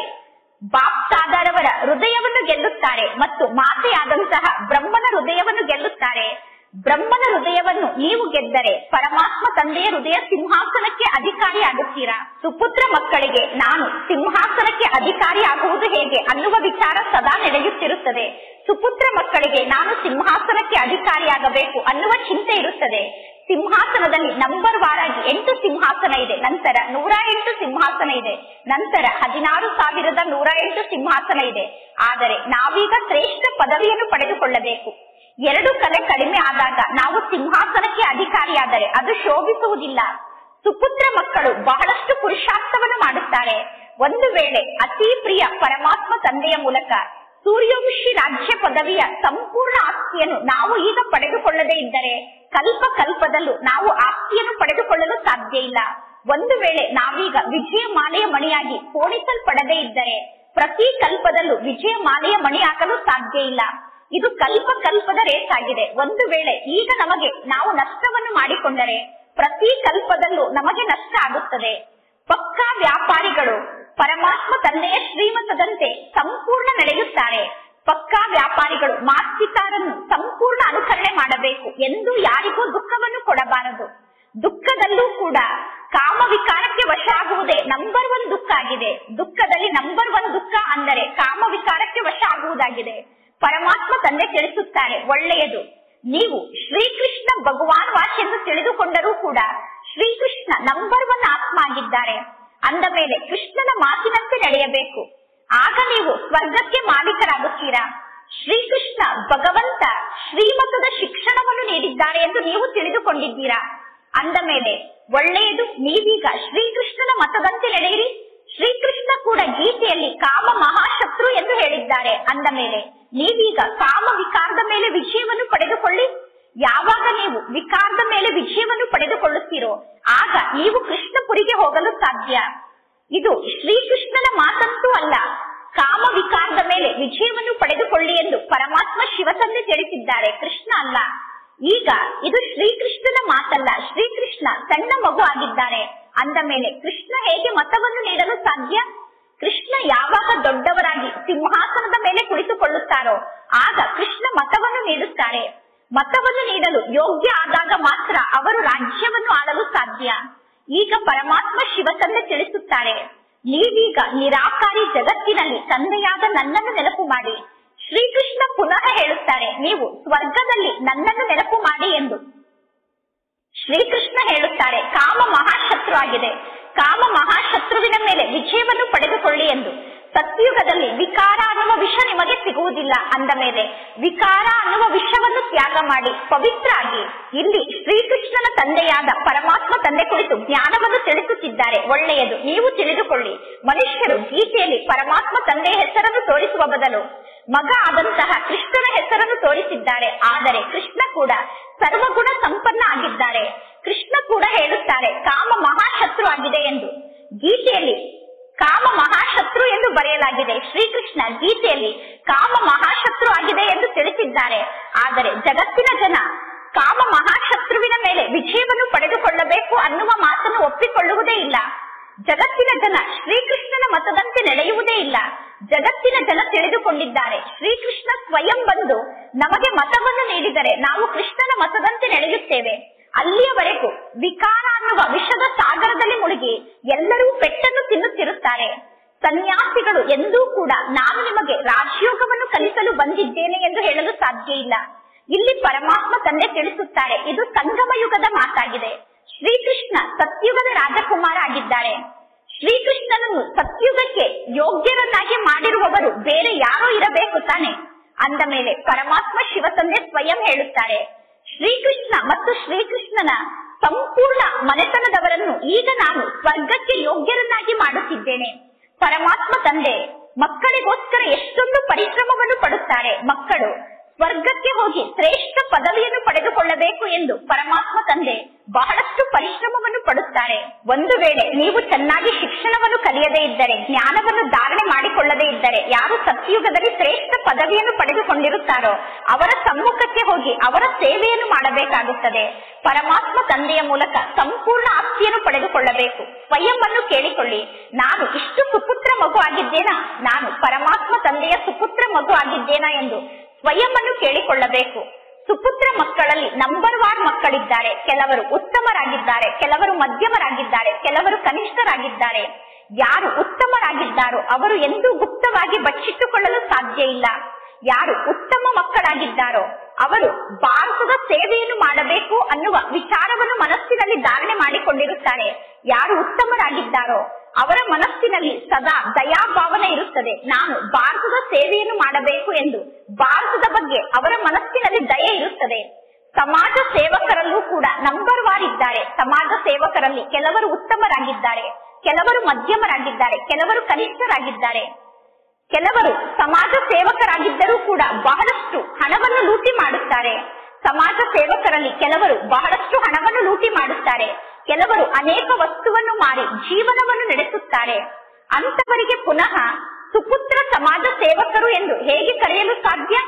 ಬಾಪ್ತಾದರವರ ಹೃದಯವನ್ನು ಗೆಲ್ಲುತ್ತಾರೆ ಮತ್ತು ಮಾತೆಯಾದಂತಹ ಬ್ರಹ್ಮನ ಹೃದಯವನ್ನು ಗೆಲ್ಲುತ್ತಾರೆ ಬ್ರಹ್ಮನ ಹೃದಯವನ್ನು ನೀವು ಗೆದ್ದರೆ ಪರಮಾತ್ಮ ತಂದೆಯ ಹೃದಯ ಸಿಂಹಾಸನಕ್ಕೆ ಅಧಿಕಾರಿ ಆಗುತ್ತೀರಾ ಸುಪುತ್ರ ಮಕ್ಕಳಿಗೆ ನಾನು ಸಿಂಹಾಸನಕ್ಕೆ ಅಧಿಕಾರಿ ಆಗುವುದು ಹೇಗೆ ಅನ್ನುವ ವಿಚಾರ ಸದಾ ನಡೆಯುತ್ತಿರುತ್ತದೆ ಸುಪುತ್ರ ಮಕ್ಕಳಿಗೆ ನಾನು ಸಿಂಹಾಸನಕ್ಕೆ ಅಧಿಕಾರಿಯಾಗಬೇಕು ಅನ್ನುವ ಚಿಂತೆ ಇರುತ್ತದೆ ಸಿಂಹಾಸನದಲ್ಲಿ ನಂಬರ್ ವಾರಾಗಿ ಎಂಟು ಸಿಂಹಾಸನ ಇದೆ ನಂತರ ನೂರ ಎಂಟು ಸಿಂಹಾಸನ ಇದೆ ನಂತರ ಹದಿನಾರು ಸಾವಿರದ ನೂರ ಎಂಟು ಸಿಂಹಾಸನ ಇದೆ ಆದರೆ ನಾವೀಗ ಶ್ರೇಷ್ಠ ಪದವಿಯನ್ನು ಪಡೆದುಕೊಳ್ಳಬೇಕು ಎರಡು ಕಲೆ ಕಡಿಮೆ ಆದಾಗ ನಾವು ಸಿಂಹಾಸನಕ್ಕೆ ಅಧಿಕಾರಿಯಾದರೆ ಅದು ಶೋಭಿಸುವುದಿಲ್ಲ ಸುಪುತ್ರ ಮಕ್ಕಳು ಬಹಳಷ್ಟು ಪುರುಷಾರ್ಥವನ್ನು ಮಾಡುತ್ತಾರೆ ಒಂದು ವೇಳೆ ಅತಿ ಪ್ರಿಯ ಪರಮಾತ್ಮ ತಂದೆಯ ಮೂಲಕ ಸೂರ್ಯವಂಶಿ ರಾಜ್ಯ ಪದವಿಯ ಸಂಪೂರ್ಣ ಆಸ್ತಿಯನ್ನು ನಾವು ಈಗ ಪಡೆದುಕೊಳ್ಳದೇ ಇದ್ದರೆ ಕಲ್ಪ ಕಲ್ಪದಲ್ಲೂ ನಾವು ಆಸ್ತಿಯನ್ನು ಪಡೆದುಕೊಳ್ಳಲು ಸಾಧ್ಯ ಇಲ್ಲ ಒಂದು ವೇಳೆ ನಾವೀಗ ವಿಜಯ ಮಾಲೆಯ ಮಣಿಯಾಗಿ ಪೋಣಿಸಲ್ಪಡದೇ ಇದ್ದರೆ ಪ್ರತಿ ಕಲ್ಪದಲ್ಲೂ ವಿಜಯ ಮಾಲೆಯ ಮಣಿಯಾಗಲು ಸಾಧ್ಯ ಇಲ್ಲ ಇದು ಕಲ್ಪ ಕಲ್ಪದ ರೇಸ್ ಆಗಿದೆ ಒಂದು ವೇಳೆ ಈಗ ನಮಗೆ ನಾವು ನಷ್ಟವನ್ನು ಮಾಡಿಕೊಂಡರೆ ಪ್ರತಿ ಕಲ್ಪದಲ್ಲೂ ನಮಗೆ ನಷ್ಟ ಆಗುತ್ತದೆ ಪಕ್ಕಾ ವ್ಯಾಪಾರಿಗಳು ಪರಮಾತ್ಮ ತಂದೆಯ ಶ್ರೀಮತದಂತೆ ಸಂಪೂರ್ಣ ನಡೆಯುತ್ತಾರೆ ಪಕ್ಕಾ ವ್ಯಾಪಾರಿಗಳು ಮಾಸ್ತಿಕಾರನ್ನು ಸಂಪೂರ್ಣ ಅನುಕರಣೆ ಮಾಡಬೇಕು ಎಂದು ಯಾರಿಗೂ ದುಃಖವನ್ನು ಕೊಡಬಾರದು ದುಃಖದಲ್ಲೂ ಕೂಡ ಕಾಮ ವಿಕಾರಕ್ಕೆ ವಶ ಆಗುವುದೇ ನಂಬರ್ ಒನ್ ದುಃಖ ಆಗಿದೆ ದುಃಖದಲ್ಲಿ ನಂಬರ್ ಒನ್ ದುಃಖ ಅಂದರೆ ಕಾಮ ವಿಕಾರಕ್ಕೆ ವಶ ಆಗುವುದಾಗಿದೆ ಪರಮಾತ್ಮ ತಂದೆ ತಿಳಿಸುತ್ತಾರೆ ಒಳ್ಳೆಯದು ನೀವು ಶ್ರೀಕೃಷ್ಣ ಭಗವಾನ್ ವಾಚ್ ಎಂದು ತಿಳಿದುಕೊಂಡರೂ ಕೂಡ ಶ್ರೀಕೃಷ್ಣ ನಂಬರ್ ಒನ್ ಆತ್ಮ ಆಗಿದ್ದಾರೆ ಅಂದ ಮೇಲೆ ಕೃಷ್ಣನ ಮಾತಿನಂತೆ ನಡೆಯಬೇಕು ಆಗ ನೀವು ಸ್ವರ್ಗಕ್ಕೆ ಮಾಲೀಕರಾಗುತ್ತೀರಾ ಶ್ರೀಕೃಷ್ಣ ಭಗವಂತ ಶ್ರೀಮತದ ಶಿಕ್ಷಣವನ್ನು ನೀಡಿದ್ದಾರೆ ಎಂದು ನೀವು ತಿಳಿದುಕೊಂಡಿದ್ದೀರಾ ಅಂದ ಮೇಲೆ ಒಳ್ಳೆಯದು ನೀವೀಗ ಶ್ರೀಕೃಷ್ಣನ ಮತದಂತೆ ನಡೆಯಿರಿ ಶ್ರೀಕೃಷ್ಣ ಕೂಡ ಗೀತೆಯಲ್ಲಿ ಕಾಮ ಮಹಾಶತ್ರು ಎಂದು ಹೇಳಿದ್ದಾರೆ ಅಂದ ಮೇಲೆ ನೀವೀಗ ಕಾಮ ವಿಕಾರದ ಮೇಲೆ ವಿಜಯವನ್ನು ಪಡೆದುಕೊಳ್ಳಿ ಯಾವಾಗ ನೀವು ವಿಕಾರದ ಮೇಲೆ ವಿಜಯವನ್ನು ಪಡೆದುಕೊಳ್ಳುತ್ತೀರೋ ಆಗ ನೀವು ಕೃಷ್ಣಪುರಿಗೆ ಹೋಗಲು ಸಾಧ್ಯ ಇದು ಶ್ರೀಕೃಷ್ಣನ ಮಾತಂತೂ ಅಲ್ಲ ಕಾಮ ವಿಕಾರದ ಮೇಲೆ ವಿಜಯವನ್ನು ಪಡೆದುಕೊಳ್ಳಿ ಎಂದು ಪರಮಾತ್ಮ ಶಿವತಂದೆ ತಿಳಿಸಿದ್ದಾರೆ ಕೃಷ್ಣ ಅಲ್ಲ ಈಗ ಇದು ಶ್ರೀಕೃಷ್ಣನ ಮಾತಲ್ಲ ಶ್ರೀಕೃಷ್ಣ ಸಣ್ಣ ಮಗು ಆಗಿದ್ದಾರೆ ಅಂದ ಮೇಲೆ ಕೃಷ್ಣ ಹೇಗೆ ಮತವನ್ನು ನೀಡಲು ಸಾಧ್ಯ ಕೃಷ್ಣ ಯಾವಾಗ ದೊಡ್ಡವರಾಗಿ ಸಿಂಹಾಸನದ ಮೇಲೆ ಕುಳಿತುಕೊಳ್ಳುತ್ತಾರೋ ಆಗ ಕೃಷ್ಣ ಮತವನ್ನು ನೀಡುತ್ತಾರೆ ಮತವನ್ನು ನೀಡಲು ಯೋಗ್ಯ ಆದಾಗ ಮಾತ್ರ ಅವರು ರಾಜ್ಯವನ್ನು ಆಳಲು ಸಾಧ್ಯ ಈಗ ಪರಮಾತ್ಮ ಶಿವತಂದೆ ತಿಳಿಸುತ್ತಾರೆ ನೀವೀಗ ನಿರಾಕಾರಿ ಜಗತ್ತಿನಲ್ಲಿ ತಂದೆಯಾದ ನನ್ನನ್ನು ನೆನಪು ಮಾಡಿ ಶ್ರೀಕೃಷ್ಣ ಪುನಃ ಹೇಳುತ್ತಾರೆ ನೀವು ಸ್ವರ್ಗದಲ್ಲಿ ನನ್ನನ್ನು ನೆನಪು ಮಾಡಿ ಎಂದು ಶ್ರೀಕೃಷ್ಣ ಹೇಳುತ್ತಾರೆ ಕಾಮ ಮಹಾಶತ್ರು ಆಗಿದೆ ಕಾಮ ಮಹಾಶತ್ರುವಿನ ಮೇಲೆ ವಿಜಯವನ್ನು ಪಡೆದುಕೊಳ್ಳಿ ಎಂದು ಸತ್ಯುಗದಲ್ಲಿ ವಿಕಾರ ಅನ್ನುವ ವಿಷ ನಿಮಗೆ ಸಿಗುವುದಿಲ್ಲ ಅಂದ ಮೇಲೆ ವಿಕಾರ ಅನ್ನುವ ವಿಷವನ್ನು ತ್ಯಾಗ ಮಾಡಿ ಪವಿತ್ರ ಆಗಿ ಇಲ್ಲಿ ಶ್ರೀಕೃಷ್ಣನ ತಂದೆಯಾದ ಪರಮಾತ್ಮ ತಂದೆ ಕುರಿತು ಜ್ಞಾನವನ್ನು ತಿಳಿಸುತ್ತಿದ್ದಾರೆ ಒಳ್ಳೆಯದು ನೀವು ತಿಳಿದುಕೊಳ್ಳಿ ಮನುಷ್ಯರು ಗೀತೆಯಲ್ಲಿ ಪರಮಾತ್ಮ ತಂದೆಯ ಹೆಸರನ್ನು ತೋರಿಸುವ ಬದಲು ಮಗ ಆದಂತಹ ಕೃಷ್ಣನ ಹೆಸರನ್ನು ತೋರಿಸಿದ್ದಾರೆ ಆದರೆ ಕೃಷ್ಣ ಕೂಡ ಸರ್ವಗುಣ ಸಂಪನ್ನ ಆಗಿದ್ದಾರೆ ಕೃಷ್ಣ ಕೂಡ ಹೇಳುತ್ತಾರೆ ಕಾಮ ಮಹಾಶತ್ರು ಆಗಿದೆ ಎಂದು ಗೀತೆಯಲ್ಲಿ ಕಾಮ ಮಹಾಶತ್ರು ಎಂದು ಬರೆಯಲಾಗಿದೆ ಶ್ರೀಕೃಷ್ಣ ಗೀತೆಯಲ್ಲಿ ಕಾಮ ಮಹಾಶತ್ರು ಆಗಿದೆ ಎಂದು ತಿಳಿಸಿದ್ದಾರೆ ಆದರೆ ಜಗತ್ತಿನ ಜನ ಕಾಮ ಮಹಾಶತ್ರುವಿನ ಮೇಲೆ ವಿಜಯವನ್ನು ಪಡೆದುಕೊಳ್ಳಬೇಕು ಅನ್ನುವ ಮಾತನ್ನು ಒಪ್ಪಿಕೊಳ್ಳುವುದೇ ಇಲ್ಲ ಜಗತ್ತಿನ ಜನ ಶ್ರೀಕೃಷ್ಣನ ಮತದಂತೆ ನಡೆಯುವುದೇ ಇಲ್ಲ ಜಗತ್ತಿನ ಜನ ತಿಳಿದುಕೊಂಡಿದ್ದಾರೆ ಶ್ರೀಕೃಷ್ಣ ಸ್ವಯಂ ಬಂದು ನಮಗೆ ಮತವನ್ನು ನೀಡಿದರೆ ನಾವು ಕೃಷ್ಣನ ಮತದಂತೆ ನಡೆಯುತ್ತೇವೆ ಅಲ್ಲಿಯವರೆಗೂ ವಿಕಾರ ಅನ್ನುವ ವಿಷದ ಸಾಗರದಲ್ಲಿ ಮುಳುಗಿ ಎಲ್ಲರೂ ಪೆಟ್ಟನ್ನು ತಿನ್ನುತ್ತಿರುತ್ತಾರೆ ಸನ್ಯಾಸಿಗಳು ಎಂದೂ ಕೂಡ ನಾನು ನಿಮಗೆ ರಾಜಯೋಗವನ್ನು ಕಲಿಸಲು ಬಂದಿದ್ದೇನೆ ಎಂದು ಹೇಳಲು ಸಾಧ್ಯ ಇಲ್ಲ ಇಲ್ಲಿ ಪರಮಾತ್ಮ ತಂದೆ ತಿಳಿಸುತ್ತಾರೆ ಇದು ಸಂಗಮ ಯುಗದ ಮಾತಾಗಿದೆ ಶ್ರೀಕೃಷ್ಣ ಸತ್ಯುಗದ ರಾಜಕುಮಾರ ಆಗಿದ್ದಾರೆ ಶ್ರೀಕೃಷ್ಣನನ್ನು ಸತ್ಯುಗಕ್ಕೆ ಯೋಗ್ಯರನ್ನಾಗಿ ಮಾಡಿರುವವರು ಬೇರೆ ಯಾರೋ ಇರಬೇಕು ತಾನೆ ಅಂದ ಮೇಲೆ ಪರಮಾತ್ಮ ಶಿವತಂದೆ ಸ್ವಯಂ ಹೇಳುತ್ತಾರೆ ಶ್ರೀಕೃಷ್ಣ ಮತ್ತು ಶ್ರೀಕೃಷ್ಣನ ಸಂಪೂರ್ಣ ಮನೆತನದವರನ್ನು ಈಗ ನಾನು ಸ್ವರ್ಗಕ್ಕೆ ಯೋಗ್ಯರನ್ನಾಗಿ ಮಾಡುತ್ತಿದ್ದೇನೆ ಪರಮಾತ್ಮ ತಂದೆ ಮಕ್ಕಳಿಗೋಸ್ಕರ ಎಷ್ಟೊಂದು ಪರಿಶ್ರಮವನ್ನು ಪಡುತ್ತಾರೆ ಮಕ್ಕಳು ಸ್ವರ್ಗಕ್ಕೆ ಹೋಗಿ ಶ್ರೇಷ್ಠ ಪದವಿಯನ್ನು ಪಡೆದುಕೊಳ್ಳಬೇಕು ಎಂದು ಪರಮಾತ್ಮ ತಂದೆ ಬಹಳಷ್ಟು ಪರಿಶ್ರಮವನ್ನು ಪಡುತ್ತಾರೆ ಒಂದು ವೇಳೆ ನೀವು ಚೆನ್ನಾಗಿ ಶಿಕ್ಷಣವನ್ನು ಕಲಿಯದೇ ಇದ್ದರೆ ಜ್ಞಾನವನ್ನು ಧಾರಣೆ ಮಾಡಿಕೊಳ್ಳದೇ ಇದ್ದರೆ ಯಾರು ಸತ್ಯುಗದಲ್ಲಿ ಶ್ರೇಷ್ಠ ಪದವಿಯನ್ನು ಪಡೆದುಕೊಂಡಿರುತ್ತಾರೋ ಅವರ ಸಮ್ಮುಖಕ್ಕೆ ಹೋಗಿ ಅವರ ಸೇವೆಯನ್ನು ಮಾಡಬೇಕಾಗುತ್ತದೆ ಪರಮಾತ್ಮ ತಂದೆಯ ಮೂಲಕ ಸಂಪೂರ್ಣ ಆಸ್ತಿಯನ್ನು ಪಡೆದುಕೊಳ್ಳಬೇಕು ಸ್ವಯಂ ಅನ್ನು ಕೇಳಿಕೊಳ್ಳಿ ನಾನು ಇಷ್ಟು ಸುಪುತ್ರ ಮಗು ಆಗಿದ್ದೇನಾ ನಾನು ಪರಮಾತ್ಮ ತಂದೆಯ ಸುಪುತ್ರ ಮಗು ಆಗಿದ್ದೇನಾ ಎಂದು ಸ್ವಯಂ ಅನ್ನು ಕೇಳಿಕೊಳ್ಳಬೇಕು ಸುಪುತ್ರ ಮಕ್ಕಳಲ್ಲಿ ನಂಬರ್ ವಾರ್ ಮಕ್ಕಳಿದ್ದಾರೆ ಕೆಲವರು ಉತ್ತಮರಾಗಿದ್ದಾರೆ ಕೆಲವರು ಮಧ್ಯಮರಾಗಿದ್ದಾರೆ ಕೆಲವರು ಕನಿಷ್ಠರಾಗಿದ್ದಾರೆ ಯಾರು ಉತ್ತಮರಾಗಿದ್ದಾರೋ ಅವರು ಎಂದೂ ಗುಪ್ತವಾಗಿ ಬಚ್ಚಿಟ್ಟುಕೊಳ್ಳಲು ಸಾಧ್ಯ ಇಲ್ಲ ಯಾರು ಉತ್ತಮ ಮಕ್ಕಳಾಗಿದ್ದಾರೋ ಅವರು ಭಾರತದ ಸೇವೆಯನ್ನು ಮಾಡಬೇಕು ಅನ್ನುವ ವಿಚಾರವನ್ನು ಮನಸ್ಸಿನಲ್ಲಿ ಧಾರಣೆ ಮಾಡಿಕೊಂಡಿರುತ್ತಾರೆ ಯಾರು ಉತ್ತಮರಾಗಿದ್ದಾರೋ ಅವರ ಮನಸ್ಸಿನಲ್ಲಿ ಸದಾ ದಯಾಭಾವನೆ ಇರುತ್ತದೆ ನಾನು ಭಾರತದ ಸೇವೆಯನ್ನು ಮಾಡಬೇಕು ಎಂದು ಭಾರತದ ಬಗ್ಗೆ ಅವರ ಮನಸ್ಸಿನಲ್ಲಿ ದಯೆ ಇರುತ್ತದೆ ಸಮಾಜ ಸೇವಕರಲ್ಲೂ ಕೂಡ ನಂಬರ್ ವಾರ್ ಇದ್ದಾರೆ ಸಮಾಜ ಸೇವಕರಲ್ಲಿ ಕೆಲವರು ಉತ್ತಮರಾಗಿದ್ದಾರೆ ಕೆಲವರು ಮಧ್ಯಮರಾಗಿದ್ದಾರೆ ಕೆಲವರು ಕನಿಷ್ಠರಾಗಿದ್ದಾರೆ ಕೆಲವರು ಸಮಾಜ ಸೇವಕರಾಗಿದ್ದರೂ ಕೂಡ ಬಹಳಷ್ಟು ಹಣವನ್ನು ಲೂಟಿ ಮಾಡುತ್ತಾರೆ ಸಮಾಜ ಸೇವಕರಲ್ಲಿ ಕೆಲವರು ಬಹಳಷ್ಟು ಹಣವನ್ನು ಲೂಟಿ ಮಾಡುತ್ತಾರೆ ಕೆಲವರು ಅನೇಕ ವಸ್ತುವನ್ನು ಮಾರಿ ಜೀವನವನ್ನು ನಡೆಸುತ್ತಾರೆ ಅಂತವರಿಗೆ ಪುನಃ ಸುಪುತ್ರ ಸಮಾಜ ಸೇವಕರು ಎಂದು ಹೇಗೆ ಕರೆಯಲು ಸಾಧ್ಯ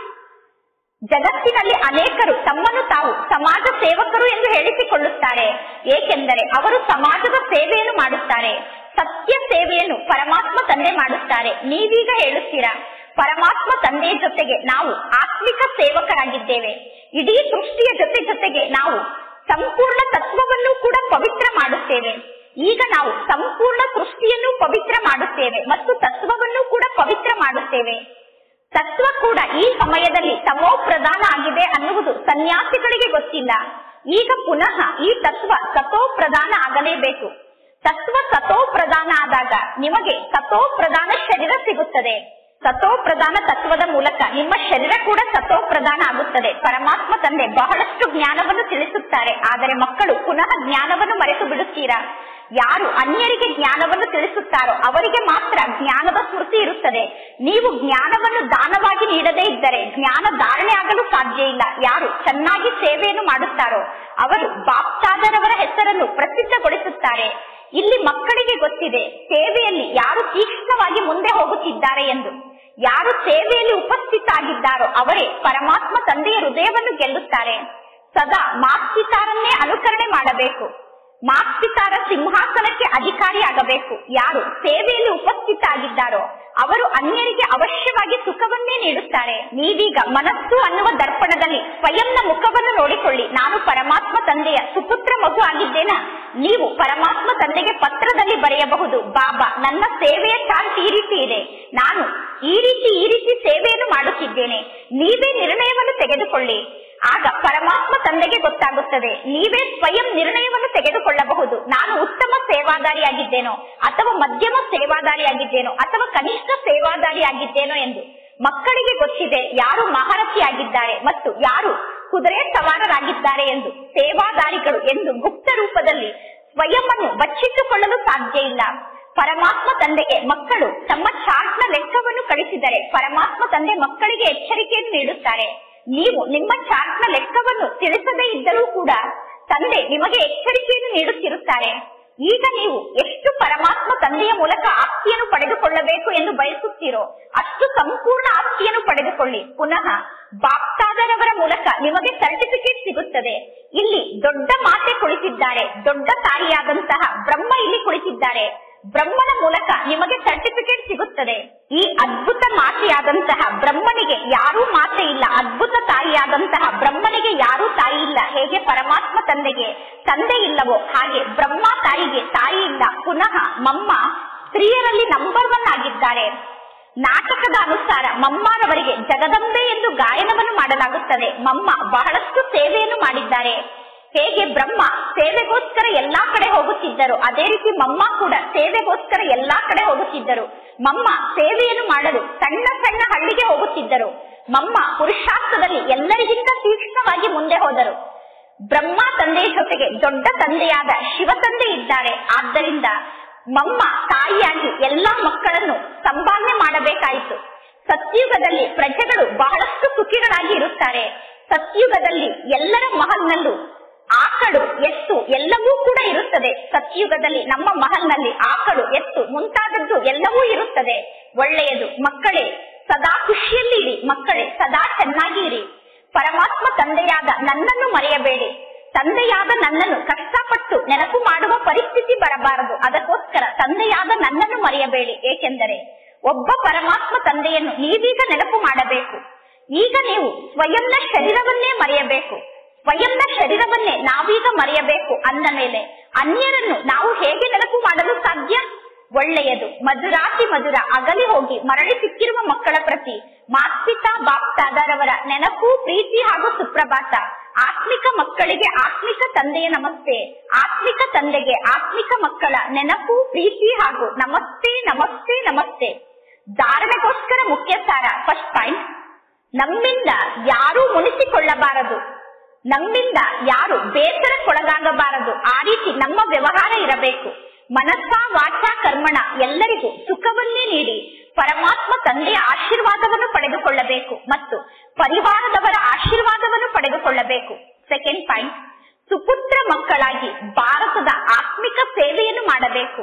ಜಗತ್ತಿನಲ್ಲಿ ಅನೇಕರು ತಮ್ಮನ್ನು ತಾವು ಸಮಾಜ ಸೇವಕರು ಎಂದು ಹೇಳಿಸಿಕೊಳ್ಳುತ್ತಾರೆ ಏಕೆಂದರೆ ಅವರು ಸಮಾಜದ ಸೇವೆಯನ್ನು ಮಾಡುತ್ತಾರೆ ಸತ್ಯ ಸೇವೆಯನ್ನು ಪರಮಾತ್ಮ ತಂದೆ ಮಾಡುತ್ತಾರೆ ನೀವೀಗ ಹೇಳುತ್ತೀರಾ ಪರಮಾತ್ಮ ತಂದೆಯ ಜೊತೆಗೆ ನಾವು ಆತ್ಮಿಕ ಸೇವಕರಾಗಿದ್ದೇವೆ ಇಡೀ ಸೃಷ್ಟಿಯ ಜೊತೆ ಜೊತೆಗೆ ನಾವು ಸಂಪೂರ್ಣ ತತ್ವವನ್ನು ಕೂಡ ಪವಿತ್ರ ಮಾಡುತ್ತೇವೆ ಈಗ ನಾವು ಸಂಪೂರ್ಣ ಸೃಷ್ಟಿಯನ್ನು ಪವಿತ್ರ ಮಾಡುತ್ತೇವೆ ಮತ್ತು ತತ್ವವನ್ನು ಕೂಡ ಪವಿತ್ರ ಮಾಡುತ್ತೇವೆ ತತ್ವ ಕೂಡ ಈ ಸಮಯದಲ್ಲಿ ತಮೋ ಪ್ರಧಾನ ಆಗಿದೆ ಅನ್ನುವುದು ಸನ್ಯಾಸಿಗಳಿಗೆ ಗೊತ್ತಿಲ್ಲ ಈಗ ಪುನಃ ಈ ತತ್ವ ಸತೋ ಪ್ರಧಾನ ಆಗಲೇಬೇಕು ತತ್ವ ಸತೋ ಪ್ರಧಾನ ಆದಾಗ ನಿಮಗೆ ಸತೋ ಪ್ರಧಾನ ಶರೀರ ಸಿಗುತ್ತದೆ ಸತೋ ಪ್ರಧಾನ ತತ್ವದ ಮೂಲಕ ನಿಮ್ಮ ಶರೀರ ಕೂಡ ಸತೋ ಪ್ರಧಾನ ಆಗುತ್ತದೆ ಪರಮಾತ್ಮ ತಂದೆ ಬಹಳಷ್ಟು ಜ್ಞಾನವನ್ನು ತಿಳಿಸುತ್ತಾರೆ ಆದರೆ ಮಕ್ಕಳು ಪುನಃ ಜ್ಞಾನವನ್ನು ಮರೆತು ಬಿಡುತ್ತೀರಾ ಯಾರು ಅನ್ಯರಿಗೆ ಜ್ಞಾನವನ್ನು ತಿಳಿಸುತ್ತಾರೋ ಅವರಿಗೆ ಮಾತ್ರ ಜ್ಞಾನದ ಸ್ಮೃತಿ ಇರುತ್ತದೆ ನೀವು ಜ್ಞಾನವನ್ನು ದಾನವಾಗಿ ನೀಡದೇ ಇದ್ದರೆ ಜ್ಞಾನ ಧಾರಣೆ ಆಗಲು ಸಾಧ್ಯ ಇಲ್ಲ ಯಾರು ಚೆನ್ನಾಗಿ ಸೇವೆಯನ್ನು ಮಾಡುತ್ತಾರೋ ಅವರು ಬಾಪ್ತಾದರವರ ಹೆಸರನ್ನು ಪ್ರಸಿದ್ಧಗೊಳಿಸುತ್ತಾರೆ ಇಲ್ಲಿ ಮಕ್ಕಳಿಗೆ ಗೊತ್ತಿದೆ ಸೇವೆಯಲ್ಲಿ ಯಾರು ತೀಕ್ಷ್ಣವಾಗಿ ಮುಂದೆ ಹೋಗುತ್ತಿದ್ದಾರೆ ಎಂದು ಯಾರು ಸೇವೆಯಲ್ಲಿ ಉಪಸ್ಥಿತ ಆಗಿದ್ದಾರೋ ಅವರೇ ಪರಮಾತ್ಮ ತಂದೆಯ ಹೃದಯವನ್ನು ಗೆಲ್ಲುತ್ತಾರೆ ಸದಾ ಮಾಸ್ತಿತಾರನ್ನೇ ಅನುಕರಣೆ ಮಾಡಬೇಕು ಮಾಸ್ತಿತಾರ ಸಿಂಹಾಸನಕ್ಕೆ ಅಧಿಕಾರಿಯಾಗಬೇಕು ಯಾರು ಸೇವೆಯಲ್ಲಿ ಉಪಸ್ಥಿತ ಆಗಿದ್ದಾರೋ ಅವರು ಅನ್ಯರಿಗೆ ಅವಶ್ಯವಾಗಿ ಸುಖವನ್ನೇ ನೀಡುತ್ತಾರೆ ನೀವೀಗ ಮನಸ್ಸು ಅನ್ನುವ ದರ್ಪಣದಲ್ಲಿ ಸ್ವಯಂನ ಮುಖವನ್ನು ನೋಡಿಕೊಳ್ಳಿ ನಾನು ಪರಮಾತ್ಮ ತಂದೆಯ ಸುಪುತ್ರ ಮಗು ಆಗಿದ್ದೇನಾ ನೀವು ಪರಮಾತ್ಮ ತಂದೆಗೆ ಪತ್ರದಲ್ಲಿ ಬರೆಯಬಹುದು ಬಾಬಾ ನನ್ನ ಸೇವೆಯ ಚಾರ್ಟ್ ಈ ರೀತಿ ಇದೆ ನಾನು ಈ ರೀತಿ ಈ ರೀತಿ ಸೇವೆಯನ್ನು ಮಾಡುತ್ತಿದ್ದೇನೆ ನೀವೇ ನಿರ್ಣಯವನ್ನು ತೆಗೆದುಕೊಳ್ಳಿ ಆಗ ಪರಮಾತ್ಮ ತಂದೆಗೆ ಗೊತ್ತಾಗುತ್ತದೆ ನೀವೇ ಸ್ವಯಂ ನಿರ್ಣಯವನ್ನು ತೆಗೆದುಕೊಳ್ಳಬಹುದು ನಾನು ಉತ್ತಮ ಸೇವಾದಾರಿಯಾಗಿದ್ದೇನೋ ಅಥವಾ ಮಧ್ಯಮ ಸೇವಾದಾರಿಯಾಗಿದ್ದೇನೋ ಅಥವಾ ಕನಿಷ್ಠ ಸೇವಾದಾರಿಯಾಗಿದ್ದೇನೋ ಎಂದು ಮಕ್ಕಳಿಗೆ ಗೊತ್ತಿದೆ ಯಾರು ಮಹಾರಥಿಯಾಗಿದ್ದಾರೆ ಮತ್ತು ಯಾರು ಕುದುರೆ ಸವಾರರಾಗಿದ್ದಾರೆ ಎಂದು ಸೇವಾದಾರಿಗಳು ಎಂದು ಗುಪ್ತ ರೂಪದಲ್ಲಿ ಸ್ವಯಂವನ್ನು ಬಚ್ಚಿಟ್ಟುಕೊಳ್ಳಲು ಸಾಧ್ಯ ಇಲ್ಲ ಪರಮಾತ್ಮ ತಂದೆಗೆ ಮಕ್ಕಳು ತಮ್ಮ ಚಾರ್ಟ್ನ ಲೆಕ್ಕವನ್ನು ಕಳಿಸಿದರೆ ಪರಮಾತ್ಮ ತಂದೆ ಮಕ್ಕಳಿಗೆ ಎಚ್ಚರಿಕೆಯನ್ನು ನೀಡುತ್ತಾರೆ ನೀವು ನಿಮ್ಮ ಚಾರ್ಟ್ನ ಲೆಕ್ಕವನ್ನು ತಿಳಿಸದೇ ಇದ್ದರೂ ಕೂಡ ತಂದೆ ನಿಮಗೆ ಎಚ್ಚರಿಕೆಯನ್ನು ನೀಡುತ್ತಿರುತ್ತಾರೆ ಈಗ ನೀವು ಎಷ್ಟು ಪರಮಾತ್ಮ ತಂದೆಯ ಮೂಲಕ ಆಸ್ತಿಯನ್ನು ಪಡೆದುಕೊಳ್ಳಬೇಕು ಎಂದು ಬಯಸುತ್ತೀರೋ ಅಷ್ಟು ಸಂಪೂರ್ಣ ಆಸ್ತಿಯನ್ನು ಪಡೆದುಕೊಳ್ಳಿ ಪುನಃ ಬಾಪ್ತಾದರವರ ಮೂಲಕ ನಿಮಗೆ ಸರ್ಟಿಫಿಕೇಟ್ ಸಿಗುತ್ತದೆ ಇಲ್ಲಿ ದೊಡ್ಡ ಮಾತೆ ಕುಳಿತಿದ್ದಾರೆ ದೊಡ್ಡ ತಾಯಿಯಾದಂತಹ ಬ್ರಹ್ಮ ಇಲ್ಲಿ ಕುಳಿತಿದ್ದಾರೆ ಬ್ರಹ್ಮನ ಮೂಲಕ ನಿಮಗೆ ಸರ್ಟಿಫಿಕೇಟ್ ಸಿಗುತ್ತದೆ ಈ ಅದ್ಭುತ ಮಾತೆಯಾದಂತಹ ಬ್ರಹ್ಮನಿಗೆ ಯಾರೂ ಮಾತೆ ಇಲ್ಲ ಅದ್ಭುತ ತಾಯಿಯಾದಂತಹ ಬ್ರಹ್ಮನಿಗೆ ಯಾರೂ ತಾಯಿ ಇಲ್ಲ ಹೇಗೆ ಪರಮಾತ್ಮ ತಂದೆಗೆ ತಂದೆ ಇಲ್ಲವೋ ಹಾಗೆ ಬ್ರಹ್ಮ ತಾಯಿಗೆ ತಾಯಿ ಇಲ್ಲ ಪುನಃ ಮಮ್ಮ ಸ್ತ್ರೀಯರಲ್ಲಿ ನಂಬರ್ ಒನ್ ಆಗಿದ್ದಾರೆ ನಾಟಕದ ಅನುಸಾರ ಮಮ್ಮರವರಿಗೆ ಜಗದಂಬೆ ಎಂದು ಗಾಯನವನ್ನು ಮಾಡಲಾಗುತ್ತದೆ ಮಮ್ಮ ಬಹಳಷ್ಟು ಸೇವೆಯನ್ನು ಮಾಡಿದ್ದಾರೆ ಹೇಗೆ ಬ್ರಹ್ಮ ಸೇವೆಗೋಸ್ಕರ ಎಲ್ಲಾ ಕಡೆ ಹೋಗುತ್ತಿದ್ದರು ಅದೇ ರೀತಿ ಮಮ್ಮ ಕೂಡ ಸೇವೆಗೋಸ್ಕರ ಎಲ್ಲಾ ಕಡೆ ಹೋಗುತ್ತಿದ್ದರು ಮಮ್ಮ ಸೇವೆಯನ್ನು ಮಾಡಲು ಸಣ್ಣ ಸಣ್ಣ ಹಳ್ಳಿಗೆ ಹೋಗುತ್ತಿದ್ದರು ಮಮ್ಮ ಪುರುಷಾರ್ಥದಲ್ಲಿ ಎಲ್ಲರಿಗಿಂತ ತೀಕ್ಷ್ಣವಾಗಿ ಮುಂದೆ ಹೋದರು ಬ್ರಹ್ಮ ತಂದೆಯ ಜೊತೆಗೆ ದೊಡ್ಡ ತಂದೆಯಾದ ಶಿವ ತಂದೆ ಇದ್ದಾರೆ ಆದ್ದರಿಂದ ಮಮ್ಮ ತಾಯಿಯಾಗಿ ಎಲ್ಲಾ ಮಕ್ಕಳನ್ನು ಸಂಪಾದನೆ ಮಾಡಬೇಕಾಯಿತು ಸತ್ಯುಗದಲ್ಲಿ ಪ್ರಜೆಗಳು ಬಹಳಷ್ಟು ಸುಖಿಗಳಾಗಿ ಇರುತ್ತಾರೆ ಸತ್ಯುಗದಲ್ಲಿ ಎಲ್ಲರ ಮಹಲ್ನಲ್ಲೂ ಆಕಳು ಎತ್ತು ಎಲ್ಲವೂ ಕೂಡ ಇರುತ್ತದೆ ಸತ್ಯುಗದಲ್ಲಿ ನಮ್ಮ ಮಹಲ್ನಲ್ಲಿ ಆಕಳು ಎತ್ತು ಮುಂತಾದದ್ದು ಎಲ್ಲವೂ ಇರುತ್ತದೆ ಒಳ್ಳೆಯದು ಮಕ್ಕಳೇ ಸದಾ ಖುಷಿಯಲ್ಲಿ ಇರಿ ಮಕ್ಕಳೇ ಸದಾ ಚೆನ್ನಾಗಿ ಇರಿ ಪರಮಾತ್ಮ ತಂದೆಯಾದ ನನ್ನನ್ನು ಮರೆಯಬೇಡಿ ತಂದೆಯಾದ ನನ್ನನ್ನು ಕಷ್ಟಪಟ್ಟು ನೆನಪು ಮಾಡುವ ಪರಿಸ್ಥಿತಿ ಬರಬಾರದು ಅದಕ್ಕೋಸ್ಕರ ತಂದೆಯಾದ ನನ್ನನ್ನು ಮರೆಯಬೇಡಿ ಏಕೆಂದರೆ ಒಬ್ಬ ಪರಮಾತ್ಮ ತಂದೆಯನ್ನು ನೀವೀಗ ನೆನಪು ಮಾಡಬೇಕು ಈಗ ನೀವು ಸ್ವಯಂನ ಶರೀರವನ್ನೇ ಮರೆಯಬೇಕು ಸ್ವಯಂನ ಶರೀರವನ್ನೇ ನಾವೀಗ ಮರೆಯಬೇಕು ಅಂದ ಮೇಲೆ ಅನ್ಯರನ್ನು ನಾವು ಹೇಗೆ ನೆನಪು ಮಾಡಲು ಸಾಧ್ಯ ಒಳ್ಳೆಯದು ಮಧುರಾತಿ ಮಧುರ ಅಗಲಿ ಹೋಗಿ ಮರಳಿ ಸಿಕ್ಕಿರುವ ಮಕ್ಕಳ ಪ್ರತಿ ಮಾತ್ಪಿತಾ ಬಾಪ್ತಾದರವರ ನೆನಪು ಪ್ರೀತಿ ಹಾಗೂ ಸುಪ್ರಭಾತ ಆತ್ಮಿಕ ಮಕ್ಕಳಿಗೆ ಆತ್ಮಿಕ ತಂದೆಯ ನಮಸ್ತೆ ಆತ್ಮಿಕ ತಂದೆಗೆ ಆತ್ಮಿಕ ಮಕ್ಕಳ ನೆನಪು ಪ್ರೀತಿ ಹಾಗೂ ನಮಸ್ತೆ ನಮಸ್ತೆ ನಮಸ್ತೆ ಧಾರಣೆಗೋಸ್ಕರ ಮುಖ್ಯ ಸಾರ ಫಸ್ಟ್ ಪಾಯಿಂಟ್ ನಮ್ಮಿಂದ ಯಾರೂ ಮುನಿಸಿಕೊಳ್ಳಬಾರದು ನಮ್ಮಿಂದ ಯಾರು ಬೇಸರಕ್ಕೊಳಗಾಗಬಾರದು ಆ ರೀತಿ ನಮ್ಮ ವ್ಯವಹಾರ ಇರಬೇಕು ಮನಸ್ಸ ವಾಚ ಕರ್ಮಣ ಎಲ್ಲರಿಗೂ ಸುಖವನ್ನೇ ನೀಡಿ ಪರಮಾತ್ಮ ತಂದೆಯ ಆಶೀರ್ವಾದವನ್ನು ಪಡೆದುಕೊಳ್ಳಬೇಕು ಮತ್ತು ಪರಿವಾರದವರ ಆಶೀರ್ವಾದವನ್ನು ಪಡೆದುಕೊಳ್ಳಬೇಕು ಸೆಕೆಂಡ್ ಪಾಯಿಂಟ್ ಸುಪುತ್ರ ಮಕ್ಕಳಾಗಿ ಭಾರತದ ಆತ್ಮಿಕ ಸೇವೆಯನ್ನು ಮಾಡಬೇಕು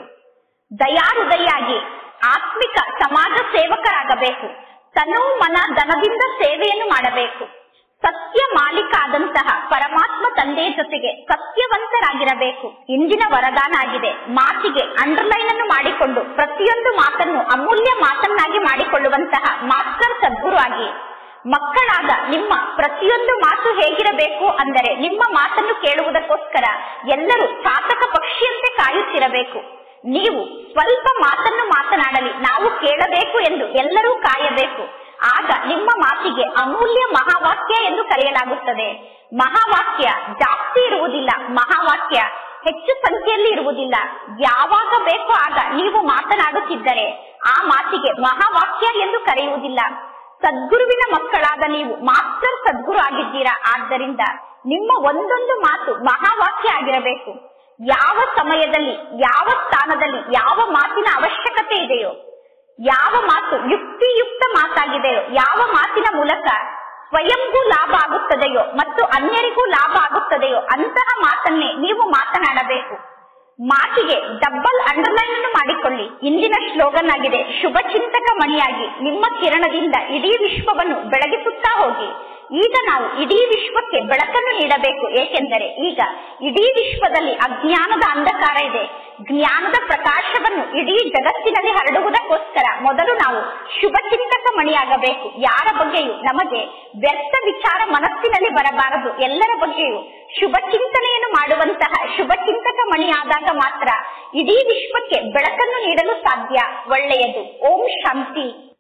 ದಯಾಹೃದಯಾಗಿ ಆತ್ಮಿಕ ಸಮಾಜ ಸೇವಕರಾಗಬೇಕು ತನು ಮನ ಧನದಿಂದ ಸೇವೆಯನ್ನು ಮಾಡಬೇಕು ಸತ್ಯ ಮಾಲೀಕ ಆದಂತಹ ಪರಮಾತ್ಮ ತಂದೆಯ ಜೊತೆಗೆ ಸತ್ಯವಂತರಾಗಿರಬೇಕು ಇಂದಿನ ವರದಾನ ಆಗಿದೆ ಮಾತಿಗೆ ಅಂಡರ್ಲೈನ್ ಅನ್ನು ಮಾಡಿಕೊಂಡು ಪ್ರತಿಯೊಂದು ಮಾತನ್ನು ಅಮೂಲ್ಯ ಮಾತನ್ನಾಗಿ ಮಾಡಿಕೊಳ್ಳುವಂತಹ ಮಾಸ್ಟರ್ ಸದ್ಗುರು ಆಗಿ ಮಕ್ಕಳಾದ ನಿಮ್ಮ ಪ್ರತಿಯೊಂದು ಮಾತು ಹೇಗಿರಬೇಕು ಅಂದರೆ ನಿಮ್ಮ ಮಾತನ್ನು ಕೇಳುವುದಕ್ಕೋಸ್ಕರ ಎಲ್ಲರೂ ಚಾತಕ ಪಕ್ಷಿಯಂತೆ ಕಾಯುತ್ತಿರಬೇಕು ನೀವು ಸ್ವಲ್ಪ ಮಾತನ್ನು ಮಾತನಾಡಲಿ ನಾವು ಕೇಳಬೇಕು ಎಂದು ಎಲ್ಲರೂ ಕಾಯಬೇಕು ಆಗ ನಿಮ್ಮ ಮಾತಿಗೆ ಅಮೂಲ್ಯ ಮಹಾವಾಕ್ಯ ಎಂದು ಕರೆಯಲಾಗುತ್ತದೆ ಮಹಾವಾಕ್ಯ ಜಾಸ್ತಿ ಇರುವುದಿಲ್ಲ ಮಹಾವಾಕ್ಯ ಹೆಚ್ಚು ಸಂಖ್ಯೆಯಲ್ಲಿ ಇರುವುದಿಲ್ಲ ಯಾವಾಗ ಬೇಕೋ ಆಗ ನೀವು ಮಾತನಾಡುತ್ತಿದ್ದರೆ ಆ ಮಾತಿಗೆ ಮಹಾವಾಕ್ಯ ಎಂದು ಕರೆಯುವುದಿಲ್ಲ ಸದ್ಗುರುವಿನ ಮಕ್ಕಳಾದ ನೀವು ಮಾಸ್ಟರ್ ಸದ್ಗುರು ಆಗಿದ್ದೀರಾ ಆದ್ದರಿಂದ ನಿಮ್ಮ ಒಂದೊಂದು ಮಾತು ಮಹಾವಾಕ್ಯ ಆಗಿರಬೇಕು ಯಾವ ಸಮಯದಲ್ಲಿ ಯಾವ ಸ್ಥಾನದಲ್ಲಿ ಯಾವ ಮಾತಿನ ಅವಶ್ಯಕತೆ ಇದೆಯೋ ಯಾವ ಮಾತು ಯುಕ್ತಿಯುಕ್ತ ಮಾತಾಗಿದೆಯೋ ಯಾವ ಮಾತಿನ ಮೂಲಕ ಸ್ವಯಂಗೂ ಲಾಭ ಆಗುತ್ತದೆಯೋ ಮತ್ತು ಅನ್ಯರಿಗೂ ಲಾಭ ಆಗುತ್ತದೆಯೋ ಅಂತಹ ಮಾತನ್ನೇ ನೀವು ಮಾತನಾಡಬೇಕು ಮಾತಿಗೆ ಡಬ್ಬಲ್ ಅಂಡರ್ಲೈನ್ ಅನ್ನು ಮಾಡಿಕೊಳ್ಳಿ ಇಂದಿನ ಸ್ಲೋಗನ್ ಆಗಿದೆ ಶುಭ ಚಿಂತಕ ಮಣಿಯಾಗಿ ನಿಮ್ಮ ಕಿರಣದಿಂದ ಇಡೀ ವಿಶ್ವವನ್ನು ಬೆಳಗಿಸುತ್ತಾ ಹೋಗಿ ಈಗ ನಾವು ಇಡೀ ವಿಶ್ವಕ್ಕೆ ಬೆಳಕನ್ನು ನೀಡಬೇಕು ಏಕೆಂದರೆ ಈಗ ಇಡೀ ವಿಶ್ವದಲ್ಲಿ ಅಜ್ಞಾನದ ಅಂಧಕಾರ ಇದೆ ಜ್ಞಾನದ ಪ್ರಕಾಶವನ್ನು ಇಡೀ ಜಗತ್ತಿನಲ್ಲಿ ಹರಡುವುದಕ್ಕೋಸ್ಕರ ಮೊದಲು ನಾವು ಶುಭ ಚಿಂತಕ ಮಣಿಯಾಗಬೇಕು ಯಾರ ಬಗ್ಗೆಯೂ ನಮಗೆ ವ್ಯರ್ಥ ವಿಚಾರ ಮನಸ್ಸಿನಲ್ಲಿ ಬರಬಾರದು ಎಲ್ಲರ ಬಗ್ಗೆಯೂ ಶುಭ ಚಿಂತನೆಯನ್ನು ಮಾಡುವಂತಹ ಶುಭ ಚಿಂತಕ ಮಣಿಯಾದಾಗ ಮಾತ್ರ ಇಡೀ ವಿಶ್ವಕ್ಕೆ ಬೆಳಕನ್ನು ನೀಡಲು ಸಾಧ್ಯ ಒಳ್ಳೆಯದು ಓಂ ಶಾಂತಿ